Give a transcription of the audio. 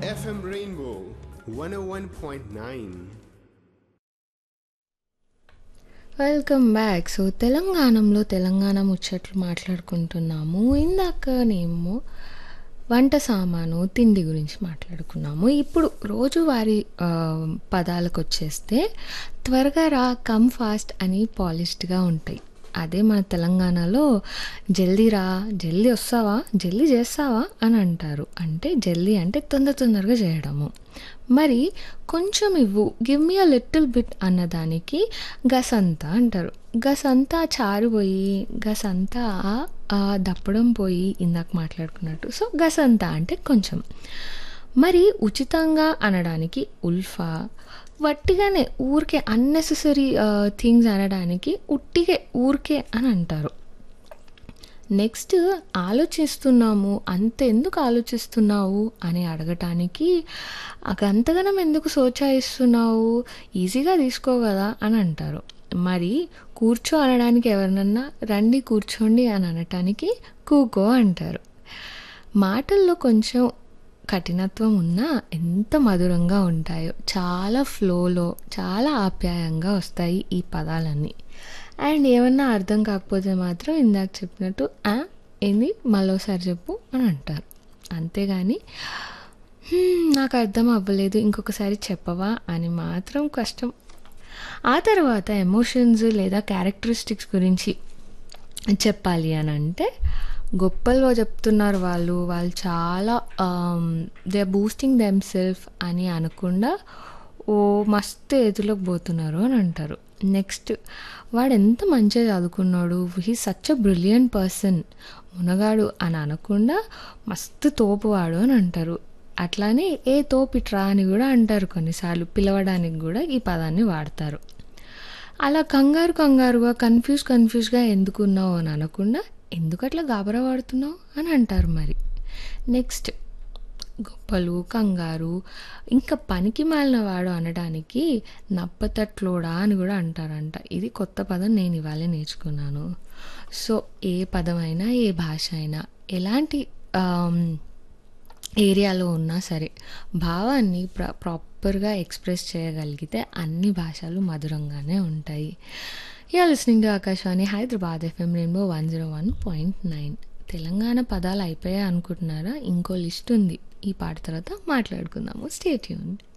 FM Rainbow 101.9. Welcome back so తెలంగాణలో తెలంగాణ ముచ్చట్లు మాట్లాడుకుంటున్నాము ఇందాకనేమో వంట సామాను తిండి గురించి మాట్లాడుకున్నాము ఇప్పుడు రోజువారీ ఆ, పదాలకు వచ్చేస్తే త్వరగా రా కమ్ ఫాస్ట్ అని పాలిష్డ్గా ఉంటాయి అదే మన తెలంగాణలో జల్దీ రా జల్దీ వస్తావా జల్దీ చేస్తావా అని అంటారు అంటే జల్దీ అంటే తొందర తొందరగా చేయడము మరి కొంచెం ఇవ్వు give me a little bit అన్నదానికి గసంతా అంటారు గసంతా చారు పోయి గసంతా ఆ, దప్పడం పోయి ఇందాక మాట్లాడుకున్నట్టు సో గసంతా అంటే కొంచెం మరి ఉచితంగా అనడానికి ఉల్ఫా వట్టిగానే ఊరికే అన్నెసెసరీ థింగ్స్ అనడానికి ఉట్టిగే ఊరికే అని అంటారు నెక్స్ట్ ఆలోచిస్తున్నాము అంత ఎందుకు ఆలోచిస్తున్నావు అని అడగటానికి "అక అంతగానం ఎందుకు సోచాయిస్తున్నావు ఈజీగా తీసుకో కదా అని అంటారు మరి కూర్చో అనడానికి ఎవరినన్నా రండి కూర్చోండి అని అనటానికి కూకో అంటారు మాటల్లో కొంచెం కఠినత్వం ఉన్నా ఎంత మధురంగా ఉంటాయో చాలా ఫ్లోలో చాలా ఆప్యాయంగా వస్తాయి ఈ పదాలన్నీ అండ్ ఏమన్నా అర్థం కాకపోతే మాత్రం ఇందాక చెప్పినట్టు "ఆ, ఏంది మళ్ళోసారి చెప్పు అని అంటారు అంతేగాని "హ్మ్, నాకు అర్థం అవ్వలేదు ఇంకొకసారి చెప్పవా అని మాత్రం కష్టం ఆ తర్వాత ఎమోషన్స్ లేదా క్యారెక్టరిస్టిక్స్ గురించి చెప్పాలి అని అంటే గొప్పల్లో చెప్తున్నారు వాళ్ళు వాళ్ళు చాలా they are boosting them self అని అనకుండా ఓ మస్తు ఎదులోకి పోతున్నారు అని అంటారు నెక్స్ట్ వాడు ఎంత మంచిగా చదువుకున్నాడు he such a brilliant person మునగాడు అని అనకుండా మస్తు తోపువాడు అని అంటారు అట్లానే ఏ తోపిట్రా అని కూడా అంటారు కొన్నిసార్లు పిలవడానికి కూడా ఈ పదాన్ని వాడతారు అలా కంగారు కంగారుగా కన్ఫ్యూజ్ కన్ఫ్యూజ్గా ఎందుకున్నావు అని అనకుండా ఎందుకు అట్లా గాబరా పడుతున్నావు అని అంటారు మరి నెక్స్ట్ గొప్పలు కంగారు ఇంకా పనికి మాలిన వాడు అనడానికి నప్పతట్లోడా అని కూడా అంటారంట ఇది కొత్త పదం నేను ఇవాళ నేర్చుకున్నాను సో ఏ పదమైనా ఏ భాష అయినా ఎలాంటి ఆమ్, ఏరియాలో ఉన్నా సరే భావాన్ని ప్ర ప్రాపర్గా ఎక్స్ప్రెస్ చేయగలిగితే అన్ని భాషలు మధురంగానే ఉంటాయి yeah listening to Akashvani Hyderabad FM Rainbow one zero one point nine Telangana పదాలు అయిపోయాయి అనుకుంటున్నారా ఇంకో లిస్ట్ ఉంది ఈ పాట తర్వాత మాట్లాడుకుందాము స్టేట్ యూన్